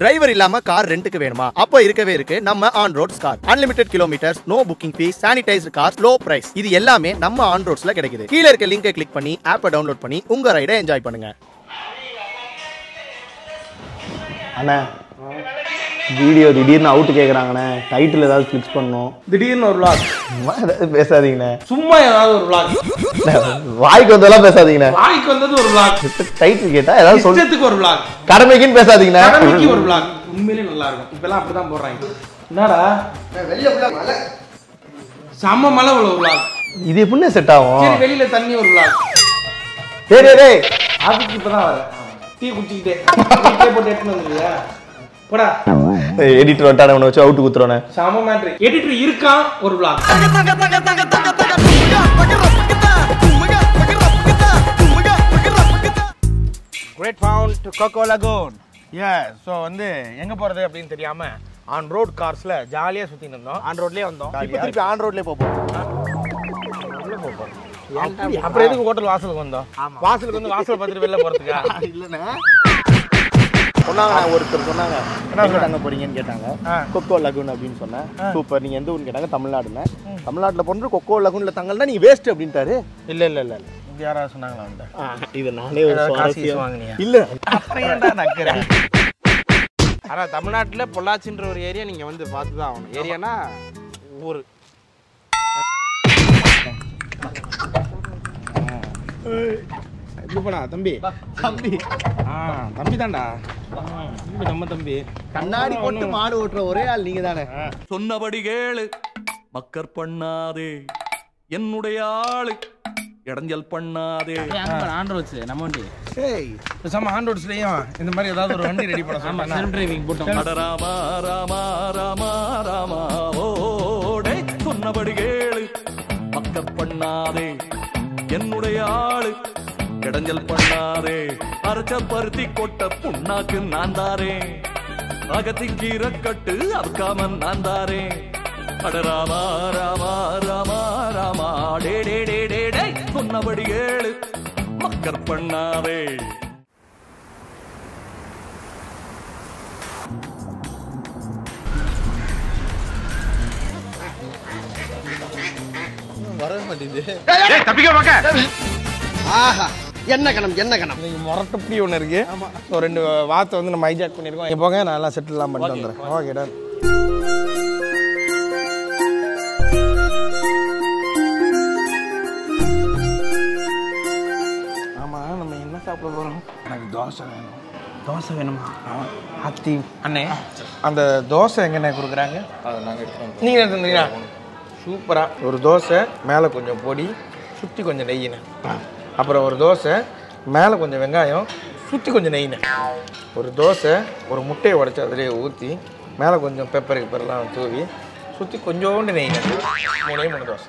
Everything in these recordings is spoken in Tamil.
டிரைவர் இல்லாம கார் ரெண்டுக்கு வேணுமா அப்போ இருக்கவே இருக்கு நம்ம on road car unlimited kilometres no booking fees sanitised car low price இது எல்லாமே நம்ம ஆன் ரோட்ஸ்ல கிடைக்குது கீழ இருக்க லிங்கை கிளிக் பண்ணி ஆப்பை டவுன்லோட் பண்ணி உங்க ரைடை என்ஜாய் பண்ணுங்க அண்ணே வீடியோ திடீர்னு அவுட்டு கேட்குறாங்கண்ணே டைட்டில் ஏதாவது ஃபிக்ஸ் பண்ணணும் திடீர்னு ஒரு vlog சும்மா ஏதாவது பேசாதீங்கண்ணே சும்மா ஏதாவது ஒரு vlog அண்ணே, வாய்க்கு வந்தெல்லாம் பேசாதீங்கண்ணே வாய்க்கு வந்தது ஒரு vlog டைட்டில் கேட்டா ஏதாவது சொல்லு இஷ்டத்துக்கு ஒரு vlog கடமைக்குன்னு பேசாதீங்கண்ணே கடமைக்கு ஒரு vlog உண்மையிலேயே நல்லா இருக்கும் இப்பெல்லாம் அப்படிதான் போடுறாங்க என்னடா செம்ம மழை உள்ள ஒரு vlog இது எப்படிண்ணே செட் ஆகும் சரி வெளியில தண்ணி ஒரு vlog டேய் டேய் டேய் ஆஃபீஸ்க்கு இப்பதான் வரேன் டீ குடிச்சிக்கிட்டே வீட்லயே போட்டு எடுத்துன்னு வந்துருக்கியா போடா எடிட்டர் வட்டான ஒன்று வச்சு அவுட்டு குத்துறோண்ணே செம மேட்ரு எடிட்டர் இருக்கான் ஒரு vlog great found to Coco Lagoon a so வந்து எங்கே போகிறது அப்படின்னு தெரியாம ஆன் ரோட் கார்ஸில் ஜாலியாக சுற்றிட்டு இருந்தோம் ஆன் ரோட்லேயே வந்தோம் இப்போ திருப்பி ஆன் ரோட்லயே போப்போம் அப்படி- அப்புறம் எதுக்கு ஹோட்டல் வாசலுக்கு வந்தோம் வாசலுக்கு வந்து வாசல் பார்த்துட்டு வெளில போகிறதுக்கா இல்லைண்ணே சொன்னாங்க ஒருத்தர் சொன்னாங்க எங்க தங்க போறீங்கன்னு கேட்டாங்க ஆ. கொக்கோ லகுன் அப்படின்னு சொன்னேன் சூப்பர் நீங்க எந்த ஊர்னு கேட்டாங்க தமிழ்நாடுன்னு தமிழ்நாட்டுல போன்ற கொக்கோ லகுன்ல தங்கல்னா நீங்க வேஸ்ட் அப்படின்ட்டாரு இல்லை இல்லை இல்லை இது யாராவது சொன்னாங்களா வந்து இது நானே ஒரு ஏதாவது காசு சுவாரஸ்யம். வாங்குனியா? இல்ல அப்புறம் ஏன்டா நக்குறேன் ஆனால் தமிழ்நாட்டில் பொள்ளாச்சின்ற ஒரு ஏரியா நீங்கள் வந்து பார்த்து தான் ஆகணும் ஏரியானா ஊர் எப்படிப்பா தம்பி தம்பி ஆ தம்பி தான்டா தம்பி நம்ம தம்பி கண்ணாடி போட்டு மாடு ஓட்டுற ஒரே ஆள் நீங்க தானே சொன்னபடி கேளு மக்கர் பண்ணாதே என்னுடைய ஆளு இடைஞ்சல் பண்ணாதே ஏய் பேசாம ஆன் ரோட்ஸ்லயும் இந்த மாதிரி ஏதாவது ஒரு வண்டி ரெடி பண்ண சொன்னா டிரைவிங் போட்டோம் அட ராமா ராமா ராமா ராமா ஓடே சொன்னபடி கேளு மக்கர் பண்ணாதே என்னுடைய ஆளு இடைஞ்சல் பண்ணாதே அரைச்ச பருத்தி கொட்ட புண்ணாக்கு நான் தாரே அகத்தி கீரை கட்டு அதுக்காம நான் தாரே அட ராமா ராமா ராமா ராமா டே டே டே டே டே சொன்னபடி கேளு மக்கர் பண்ணாதே ஆஹா என்ன கணம் என்ன கணம் இன்னைக்கு முரட்டுப்படி ஒன்று இருக்கு ஸோ ரெண்டு வார்த்தை வந்து நம்ம ஹைஜாக் பண்ணியிருக்கோம் இங்க போங்க நான் எல்லாம் செட்டில்லாம் பண்ணிட்டு வந்துடுறேன் ஓகே டன் ஆமாம் நம்ம என்ன சாப்பிட போகிறோம் எனக்கு தோசை வேணும் தோசை வேணுமா அத்தி அண்ணே அந்த தோசை எங்கண்ணே கொடுக்குறாங்க நீங்கள் எடுத்துருந்தீங்களா சூப்பராக ஒரு தோசை மேலே கொஞ்சம் பொடி சுற்றி கொஞ்சம் நெய்யினே அப்புறம் ஒரு தோசை மேலே கொஞ்சம் வெங்காயம் சுற்றி கொஞ்சம் நெய்யினே ஒரு தோசை ஒரு முட்டையை உடச்சி அதிலேயே ஊற்றி மேலே கொஞ்சம் பெப்பர் கிப்பர்லாம் தூவி சுற்றி கொஞ்சோண்டு நெய்யினே மூணே மூணு தோசை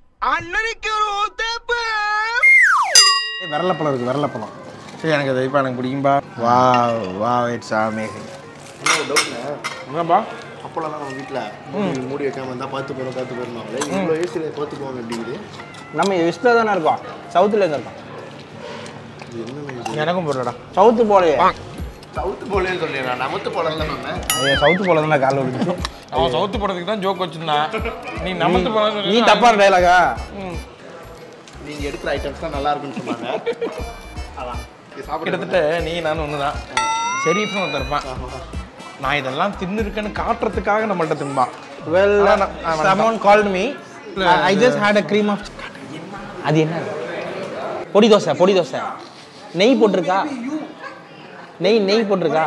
ஏய், வெரலப்பழம் இருக்குது வெரலப்பழம் சரி எனக்கு அது இப்போ எனக்கு பிடிக்கும்பா வா வா இட்ஸ் அமேசிங் என்னப்பா அப்போலாம் நம்ம வீட்டுல மூடி மூடி வைக்காம இருந்தா பார்த்து போறோம் பார்த்து போறோம் இவ்வளோ ஏசியில் பார்த்து போவாங்க அப்படிங்குது நம்ம வெஸ்ட்ல தானே இருக்கோம் சவுத்துல இருந்து இருக்கோம் எனக்கும் போடலடா சவுத்து போலையே சவுத்து போலேன்னு சொல்லிடுறேன் நமத்து போடல நம்ம ஐயோ, சவுத்து போல தான் கால் விடுச்சு அவன் சவுத்து போடுறதுக்கு தான் ஜோக் வச்சிருந்தான் நீ நமத்து போன நீ தப்பான டைலாகா நீங்க எடுக்கிற ஐட்டம்ஸ் தான் நல்லா இருக்குன்னு சொன்னாங்க அதான் இது சாப்பிட கிட்டத்தட்ட நீ நானும் ஒன்று தான் ஷெரீஃப்னு ஒருத்தன் இருப்பான் நான் இதெல்லாம் தின்னு இருக்கேன்னு காட்டுறதுக்காக நம்மள்ட்ட தின்பான் வெல் ஆனா நான்- ஆ, someone called me I just had a cream of அது என்ன பொடி தோசை பொடி தோசை நெய் போட்டிருக்கா நெய் நெய் போட்டிருக்கா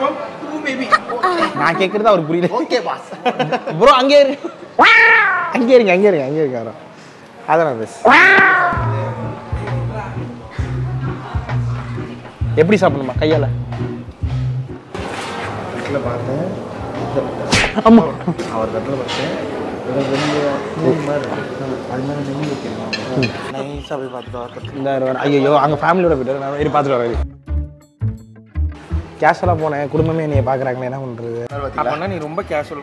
நான் கேட்கறது அவருக்கு புரியல ஓகே பாஸ் ப்ரோ அங்கே இரு அங்கே இருங்க அங்கே இருங்க அங்கே இருக்காரோ அதான் பேச எப்படி சாப்பிடணுமா கையால தட்டில் பார்த்தேன் ஆமா அவர் தட்டில் பார்த்தேன் ஒரு ரெண்டு மூணு மாதிரி இருக்கு. அது மேலே நெய் வைக்கணும் நைஸாக போய் பார்த்துட்டு வரேன் இந்த வர- ஐயோ அங்கே ஃபேமிலியோட போயிட்டு நான் இரு பார்த்துட்டு வரேன் கேஷுவலாக போனேன் குடும்பமே என்னைய பார்க்குறாங்களே என்ன பண்ணுறது அப்பனா நீ ரொம்ப கேஷுவல்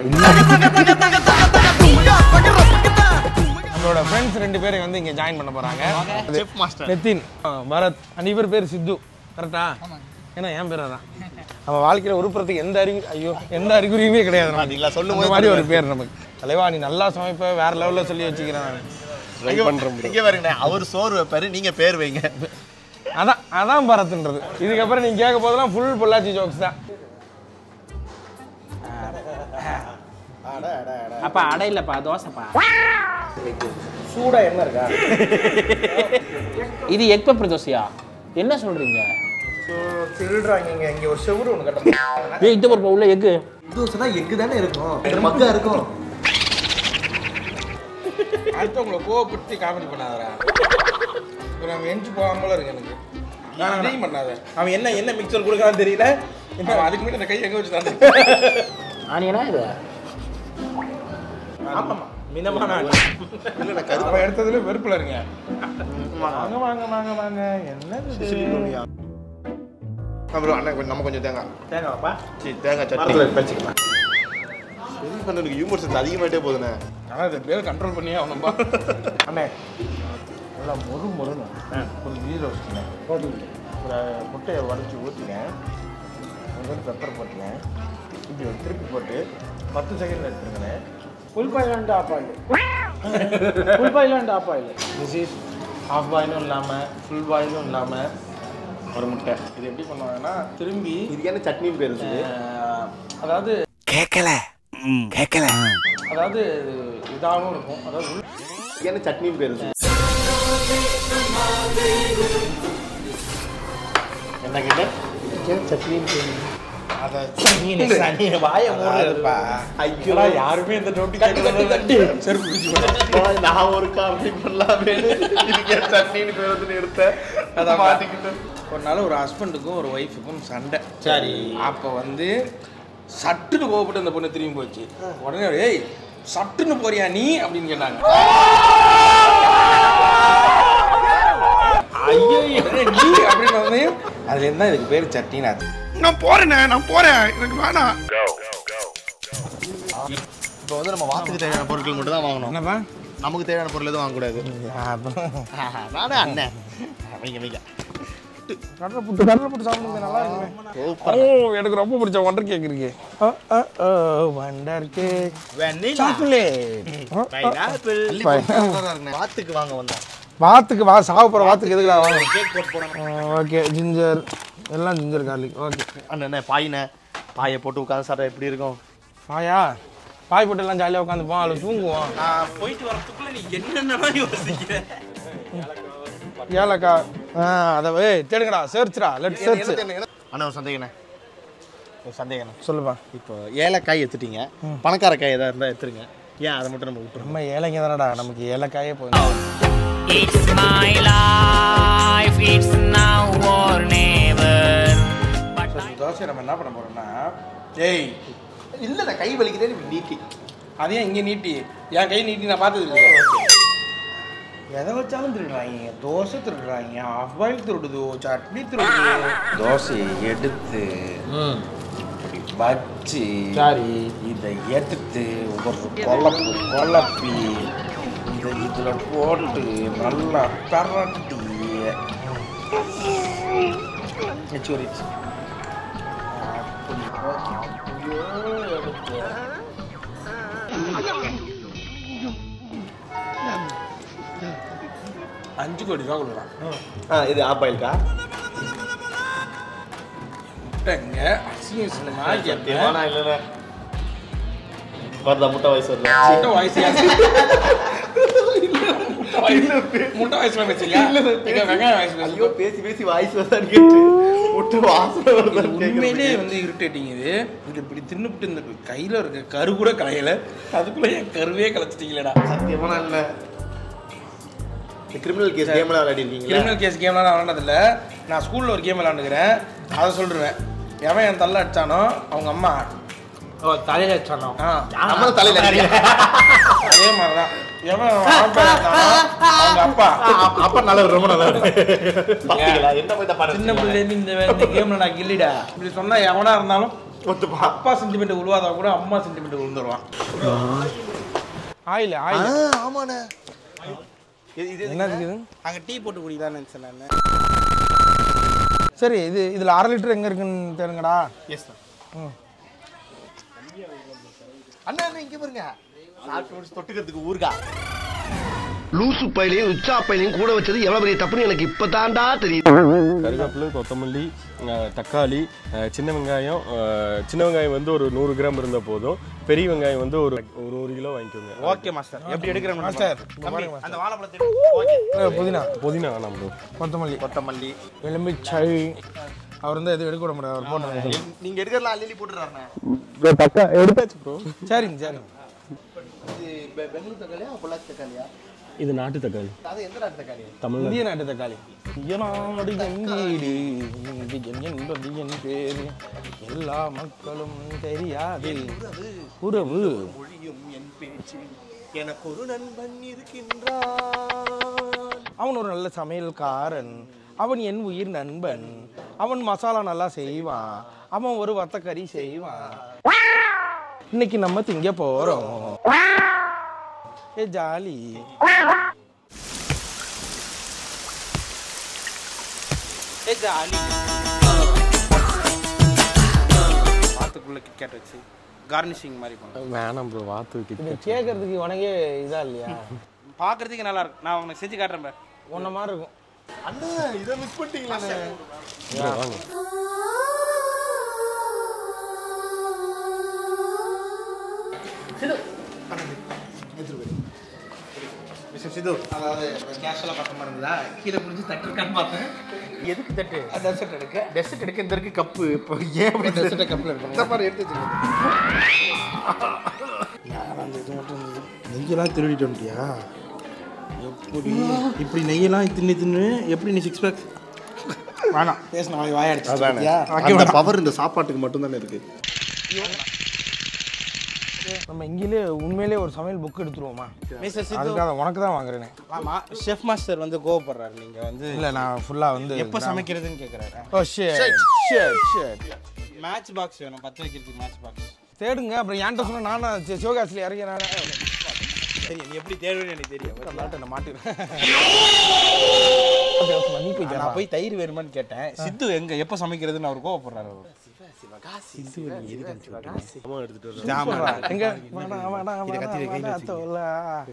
நம்மளோட ஃப்ரெண்ட்ஸ் ரெண்டு பேரும் வந்து இங்க ஜாயின் பண்ண போறாங்க செஃப் மாஸ்டர் நிதின் ஆ, பரத் அண்ட் இவர் பேர் சித்து கரெக்டா ஏன்னா என் பேர் அதான் நம்ம வாழ்க்கையில் உருப்புறதுக்கு எந்த அறிவு ஐயோ எந்த அறிகுறியுமே கிடையாது நமக்கு. பாத்தீங்களா? சொல்லும் அந்த போது மாதிரி ஒரு பேர் நமக்கு தலைவா நீ நல்லா சமைப்ப வேற லெவலில் சொல்லி வச்சுக்கிறேன் நான். ட்ரை பண்றோம் இங்க பாருங்க அவர் சோறு வைப்பாரு நீங்க பேர் வைங்க அதான் அதான் பரத்துன்றது இதுக்கப்புறம் நீங்க கேட்க போதெல்லாம் ஃபுல் பொள்ளாச்சி ஜோக்ஸ் தான் அப்பா அடை இல்லப்பா தோசைப்பா சூடா என்ன இருக்கா இது எக் பெப்பர் தோசையா என்ன சொல்றீங்க திருடுறாங்க இங்க இங்க ஒரு செவுரு ஒன்று கட்டணும் ஏய் இந்த பொறுப்பா உள்ள எக்கு தோசைனா எக்கு தானே இருக்கும் மக்கா இருக்கும் அடுத்தவங்களை கோவப்படுத்தி காமெடி பண்ணாதடா இப்போ நம்ம எஞ்சி போகாமல இருக்கு எனக்கு இதையும் பண்ணாத அவன் என்ன என்ன மிக்சர் கொடுக்குறான்னு தெரியல அவன் அதுக்கு மேலே அந்த கை எங்கே வச்சு தான் ஆனியனா இது ஆமாம்மா மிதமான அவன் எடுத்ததுல வெறுப்புல இருங்க வாங்க வாங்க வாங்க வாங்க என்ன அப்புறம் அண்ணன் கொஞ்சம் நம்ம கொஞ்சம் தேங்காய் தேங்காய்ப்பா சரி தேங்காய் சட்னி மரத்தில் வச்சுக்கலாம் சரி பண்ணனுக்கு ஹியூமர் சென்ஸ் அதிகமாயிட்டே போகுதுண்ணே ஆனால் இதை பேர் கண்ட்ரோல் பண்ணியே ஆகணும்பா அண்ணே நல்லா மொறு மொறுன்னு ஒரு வீடியோ வச்சுக்கேன் ஒரு முட்டையை உடச்சி ஊற்றிங்க கொஞ்சம் பெப்பர் போட்டுங்க இப்படி ஒரு திருப்பி போட்டு பத்து செகண்ட் எடுத்துருங்கண்ணே full boil and half boil full boil and half boil this is half பாயிலும் இல்லாமல் ஃபுல் பாயிலும் இல்லாமல் ஒரு முட்டை இது எப்படி பண்ணுவாங்கன்னா திரும்பி இது என்ன சட்னின்னு பேர் இருக்குது அஹ், அதாவது கேட்கல கேட்கல அதாவது இதாகவும் இருக்கும் அதாவது உள்ள இது என்ன சட்னின்னு பேர் இருக்குது என்ன கேட்ட அதை சனி சனி வாய மூடுறதுப்பா ஐயோ யாருமே இந்த நோட்டி தட்டி செருப்பு பிடிச்சி போட நான் ஒரு காமெடி பண்ணலாமே இதுக்கு ஏன் சட்னின்னு பேர் வந்து எடுத்தேன் அதை மாட்டிக்கிட்டேன் ஒரு நாள் ஒரு ஹஸ்பண்டுக்கும் ஒரு ஒய்ஃபுக்கும் சண்டை சரி அப்போ வந்து சட்டுன்னு கோவப்பட்டு அந்த பொண்ணு திரும்பி போச்சு உடனே அவரு, ஏய் சட்டுன்னு போறியா நீ அப்படின்னு கேட்டாங்க ஐயோ நீ அப்படின்னு வந்து அதுல இருந்தா இதுக்கு பேர் சட்னின்னு ஆச்சு நான் போறேண்ணே நான் போறேன் எனக்கு வேணாம் இப்போ வந்து நம்ம வாத்துக்கு தேவையான பொருட்கள் மட்டும் தான் வாங்கணும் என்னப்பா நமக்கு தேவையான பொருள் எதுவும் வாங்கக்கூடாது நானே அண்ணன் வைங்க வைங்க கடலை புட்டு கடலை புட்டு சாப்பிடுங்க நல்லா இருக்குமே ஓ எனக்கு ரொம்ப பிடிச்ச ஒண்டர் கேக் இருக்கு ஒண்டர் கேக் சாக்லேட் வாத்துக்கு வாங்க வந்தோம் வாத்துக்கு வா சாவ போகிற வாத்துக்கு எதுக்குடா வாங்க கேக் போட்டு போனோம் ஓகே ஜிஞ்சர் எல்லாம் ஜிஞ்சர் கார்லிக் ஓகே அண்ணே பாயினே பாயை போட்டு உட்காந்து சாப்பிட்டா எப்படி இருக்கும் பாயா பாய் போட்டு எல்லாம் ஜாலியாக உட்காந்துப்போம் அதில் தூங்குவோம் நான் போயிட்டு வரதுக்குள்ள நீ என்னென்ன யோசிக்கிற ஏலக்காய் ஆ அதை ஏய் தேடுங்கடா சர்ச்டா லெட் சர்ச் அண்ணா ஒரு சந்தேகண்ணே ஒரு சந்தேகண்ணே சொல்லுப்பா இப்போ ஏலக்காய் எடுத்துட்டீங்க பணக்கார காய் எதாவது இருந்தால் எடுத்துருங்க ஏன் அதை மட்டும் நம்ம விட்டுருங்க நம்ம ஏழைங்க தானடா நமக்கு ஏலக்காயே போதும் It's my life, it's now or never. But I dosa நம்ம என்ன பண்ண போறோம்னா ஏய் இல்லைண்ணே கை வலிக்குதே நீட்டி அதையும் இங்கே நீட்டி என் கை நீட்டி நான் பார்த்தது இல்லையா எதை வச்சாலும் திருடுறாங்க தோசை திருடுறாங்க ஆஃப் பாயில் திருடுதோ சட்னி திருடுதோ தோசையை எடுத்து இப்படி வச்சு சரி இதை எடுத்து ஒரு குழப்பு குழப்பி இதை இதில் போட்டு நல்லா பரட்டி வச்சு அஞ்சு கோடி ரூபா கொடுக்குறான் ஆ இது ஆப் ஆயில்க்கா முட்டைங்க அசியம் சினிமா சத்தியமா நான் இல்லைண்ணே வருதா முட்டை வயசு வருதா முட்டை வயசு முட்டை வயசுல வச்சிருக்கா இங்க வெங்காயம் வயசு ஐயோ பேசி பேசி வாய்ஸ் வருதான்னு கேட்டு முட்டை வாசனை வருதான்னு உண்மையிலே கேட்குறேன் வந்து இருட்டேட்டிங் இது இது இப்படி தின்னுபிட்டு இந்த கையில இருக்க கரு கூட கலையல அதுக்குள்ள என் கருவே கலைச்சிட்டீங்களேடா சத்தியமா நான் இல்லை இந்த கிரிமினல் கேஸ் கேம்லாம் விளையாடிருக்கீங்களா கிரிமினல் கேஸ் கேம்லாம் நான் விளாண்டதில்ல நான் ஸ்கூல்ல ஒரு கேம் விளாண்டுக்கிறேன் அதை சொல்லிடுவேன் எவன் என் தள்ள அடிச்சானோ அவங்க அம்மா ஓ தலையில வச்சானோ ஆ நம்ம தலையில அடிக்கிறீங்க. அதே மாதிரிதான் எவன் ஆம்பளை அடிச்சானோ அவங்க அப்பா அப்பா நல்லவர் ரொம்ப நல்லவர் பாத்தீங்களா என்ன போய் தப்பா சின்ன பிள்ளைலேருந்து இந்த இந்த கேம்ல நான் கில்லிடா இப்படி சொன்னா எவனா இருந்தாலும் ஒத்துப்பா அப்பா சென்டிமெண்ட் உருவாதா கூட அம்மா சென்டிமெண்ட் விழுந்துருவான் ஆயில் ஆயில் ஆமாண்ணே இது இது என்ன இருக்குது அங்க டீ போட்டு குடிக்கலாம்னு நினைச்சேன் நான் சரி இது இதில் அரை லிட்டர் எங்கே இருக்குன்னு தெரியுங்கடா எஸ் சார் அண்ணா அண்ணா இங்க பாருங்க சாப்பிட்டு முடிச்சு தொட்டுக்கிறதுக்கு ஊர்கா லூசு பையிலையும் உச்சா பையிலையும் கூட வச்சது எவ்வளவு பெரிய தப்புன்னு எனக்கு இப்பதான்டா தெரியுது கருவேப்பிலை கொத்தமல்லி அஹ், தக்காளி அஹ், சின்ன வெங்காயம் அஹ், சின்ன வெங்காயம் வந்து ஒரு நூறு கிராம் இருந்தால் போதும் பெரிய வெங்காயம் வந்து ஒரு ஒரு நூறு கிலோ வாங்கிக்கோங்க ஓகே மாஸ்டர் எப்படி எடுக்கிறேன் மாஸ்டர் அந்த வாழைப்பழத்தை ஓகே புதினா புதினா வேணாம் ப்ரோ கொத்தமல்லி கொத்தமல்லி எலுமிச்சை அவர் வந்து எதுவும் எடுக்க விட முடியாது அவர் போட்டு நீங்க எடுக்கிறலாம் அள்ளி போட்டுறாருண்ணே தக்கா எடுத்தாச்சு ப்ரோ சரிங்க சரிங்க இது பெ- பெங்களூர் தக்காளியா பொள்ளாச்சி தக்காளியா இது நாட்டு தக்காளி அது எந்த நாட்டு தக்காளி தமிழ் இந்திய நாட்டு தக்காளி இயனாடு எங்கீடு, இந்தியன் என்பது என் பேரு எல்லா மக்களும் தெரியாது உறவு மொழியும் என் பேச்சு எனக்கு ஒரு நண்பன் இருக்கின்றான் அவன் ஒரு நல்ல சமையல்காரன் அவன் என் உயிர் நண்பன் அவன் மசாலா நல்லா செய்வான் அவன் ஒரு வத்தக்கறி செய்வான் இன்னைக்கு நம்ம திங்க போறோம் ஏ ஜாலி ஏ ஜாலி வாத்துக்குள்ள கிட்கேட் வச்சு கார்னிஷிங் மாதிரி பண்ணும் வேணாம் ப்ரோ வாத்து இது கிட்ட கேட்கறதுக்கு உனக்கே இதா இல்லையா பார்க்கறதுக்கு நல்லா இருக்கும் நான் உனக்கு செஞ்சு காட்டுறேன் பாரு. உன்ன மாதிரி இருக்கும் அண்ணா இதை மிஸ் பண்ணிட்டீங்களே bro, வாங்க மிஸ்டர் சிது அதாவது கேஷுவலாக பார்க்க மாதிரி இருந்ததா கீழே புரிஞ்சு தட்டிருக்கான்னு பார்த்தேன் எதுக்கு தட்டு டெசர்ட் எடுக்க டெசர்ட் எடுக்க இந்த இருக்கு கப்பு இப்போ ஏன் அப்படி டெசர்ட்டை கப்பில் இருக்கணும் இந்த மாதிரி எடுத்து வச்சுக்கோங்க அந்த இது மட்டும் நெய்யெல்லாம் திருடிட்டு வந்துட்டியா எப்படி இப்படி நெய்யெல்லாம் தின்னு தின்னு எப்படி நீ சிக்ஸ் பேக் வேணாம் பேசின வாய் வாயாடிச்சு அந்த பவர் இந்த சாப்பாட்டுக்கு மட்டும் தானே இருக்கு நம்ம இங்கேயே உண்மையிலேயே ஒரு சமையல் புக் எடுத்துருவோமா மிஸ்டர் சித்து அதுக்காக உனக்கு தான் வாங்குறேனே ஆமா ஷெஃப் மாஸ்டர் வந்து கோவப்படுறாரு நீங்க வந்து இல்லை நான் ஃபுல்லாக வந்து எப்போ சமைக்கிறதுன்னு கேட்குறாரு ஓ ஷேட் ஷேட் ஷேட் மேட்ச் பாக்ஸ் வேணும் பத்து வைக்கிறதுக்கு மேட்ச் பாக்ஸ் தேடுங்க அப்புறம் என்கிட்ட சொன்னா நானும் சி- சிவகாசியில் இறங்கிறேன் தெரியும் நீ எப்படி தேடுவேன்னு எனக்கு தெரியும் நாட்டை நான் மாட்டிடுறேன் நீ போய் நான் கேளா. போய் தயிர் வேணுமான்னு கேட்டேன் சித்து எங்க எப்போ சமைக்கிறதுன்னு அவர் கோவப்படுறாரு அவர் ஜாமா எங்க வாடா, வாடா, வாடா, வாடா, தோலா.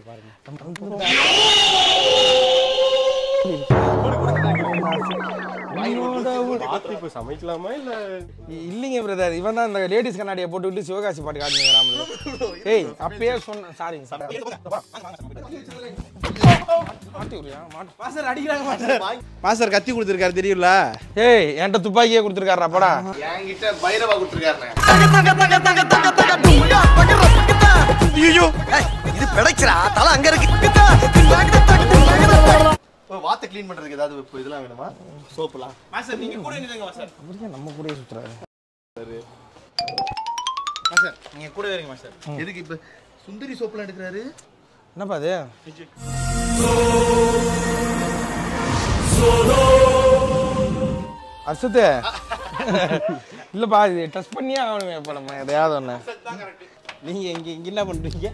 வாத்து இப்போ சமைக்கலாமா இல்லை இல்லைங்க பிரதர் இவன் தான் இந்த லேடிஸ் கண்ணாடியை போட்டுவிட்டு சிவகாசி பாட்டு காட்டுங்கிறாமல் ஏய் அப்பயே சொன்ன சாரிங்க சார் மாட்டி விடுறியா? மாட்டு- மாஸ்டர் அடிக்கிறாங்க மாஸ்டர் மாஸ்டர் கத்தி கொடுத்துருக்காரு தெரியும்ல ஏய் என்கிட்ட துப்பாக்கியே கொடுத்துருக்காரா படா என்கிட்ட பைரவா கொடுத்துருக்காருண்ணே இது பிழைக்கிறா தலை அங்க இருக்கு இப்போ வாத்தை க்ளீன் பண்றதுக்கு ஏதாவது இப்போ இதெல்லாம் வேணுமா சோப்புலாம் மாஸ்டர் நீங்க கூட நில்லுங்க மாஸ்டர் இவரு நம்ம கூடயே சுத்துறாரு மாஸ்டர் நீங்க கூட வரீங்க மாஸ்டர் எதுக்கு இப்போ சுந்தரி சோப்புலாம் எடுக்கிறாரு என்னப்பா அது அர்ஷத்து இல்லப்பா இது டெஸ்ட் பண்ணியே ஆகணுமே இப்போ நம்ம எதையாவது ஒன்று நீங்க இங்க இங்க என்ன பண்றீங்க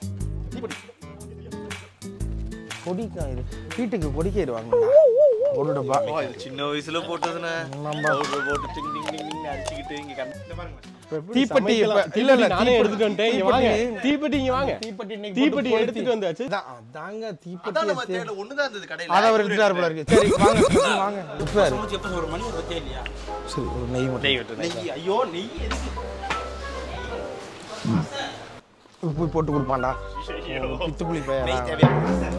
பொடிக்கா இது வீட்டுக்கு பொடிக்கயிறு வாங்கணும் ஒரு டப்பா சின்ன வயசுல போட்டதுண்ணே பவுடர் போட்டு டிங் டிங் டிங் டிங் அடிச்சுக்கிட்டு இங்க கண்டு தீப்பெட்டி இப்ப- இல்ல இல்ல நானே எடுத்துட்டு வந்துட்டேன் இங்க வாங்க தீப்பெட்டி இங்க வாங்க தீப்பெட்டி இன்னைக்கு தீப்பெட்டி போட்டு எடுத்துட்டு வந்தாச்சு அதான், அதாங்க அதான் தீப்பெட்டி நம்ம தேடல ஒண்ணுதான் இருந்தது கடையில அதை அவர் எடுத்துட்டாரு போல இருக்கு சரி வாங்க first வாங்க எடுத்துட்டாரு. சமைச்சு எப்போ ஒரு மணி வச்சே இல்லையா சரி ஒரு நெய் மட்டும் நெய் ஐயோ நெய் எதுக்கு உப்பு போட்டு கொடுப்பான்டா பித்து புளி பையன் நெய் தேவையா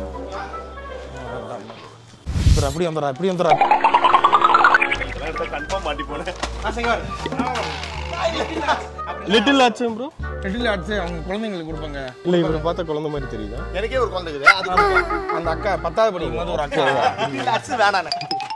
அப்படி வந்துடுறா இப்படி வந்துடுறா கன்ஃபார்ம் மாட்டி போனேன் மாஸ்டர் இங்க வாரு. லிட்டில் ஆச்சும் ப்ரோ ரெட்டில் அடிச்சு அவங்க குழந்தைங்களுக்கு கொடுப்பாங்க இல்லை இவரை பார்த்தா குழந்தை மாதிரி தெரியுதா எனக்கே ஒரு குழந்தை இருக்குது அது அந்த அக்கா பத்தாவது படிக்கும் போது ஒரு அக்கா அடிச்சு வேணாண்ணே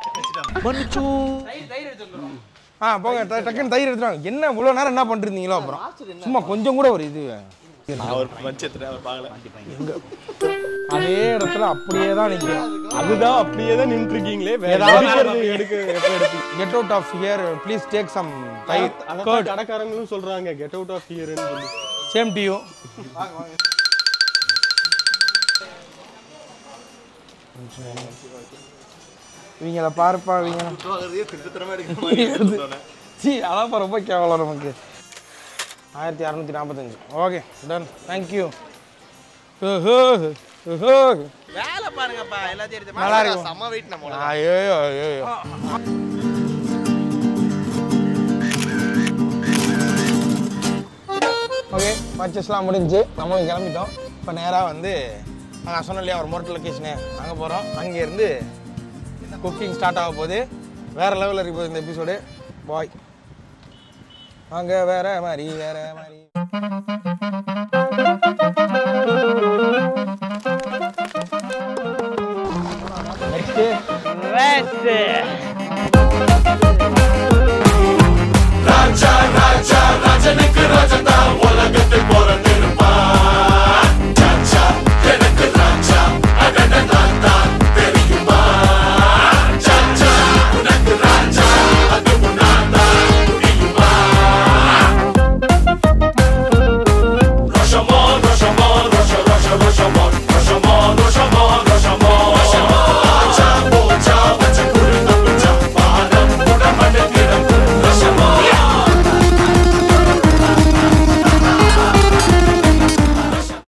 ஆ போங்க ட- டக்குன்னு தயிர் எடுத்துருவாங்க என்ன இவ்வளோ நேரம் என்ன பண்ணிருந்தீங்களோ அப்புறம் சும்மா கொஞ்சம் கூட ஒரு இது அவர் பஞ்சத்துல அவர் பார்க்கல அதே இடத்துல அப்படியே தான் நிற்கும் அதுதான் அப்படியே தான் நின்று இருக்கீங்களே வேற ஏதாவது எடுக்கிறது எடுக்க எப்ப எடுப்பீங்க get out of here please take some thayir அதான் கடைக்காரங்களும் சொல்றாங்க கெட் அவுட் ஆஃப் ஹியர்னு சொல்லி சேம் டு யூ இவங்கள பார்ப்பா இவங்க சி அதான் ரொம்ப கேவலம் நமக்கு ஆயிரத்தி அறநூற்றி நாற்பத்தஞ்சு ஓகே டன் தேங்க்யூ வேலை பாருங்கப்பா எல்லாத்தையும் எடுத்து நல்லா இருக்கும். செம்ம வெயிட் நம்ம ஐயோ ஐயோ ஓகே பர்ச்சேஸ்லாம் முடிஞ்சு நம்மளும் கிளம்பிட்டோம் இப்போ நேராக வந்து நான் சொன்னேன் இல்லையா ஒரு மொரட்டு லொக்கேஷனு அங்கே போகிறோம் அங்கேருந்து குக்கிங் ஸ்டார்ட் ஆக போகுது வேறு லெவலில் இருக்கு போகுது இந்த எபிசோடு பாய் அங்கே வேற மாதிரி வேற மாதிரி நெக்ஸ்ட்டு Rest. ராஜா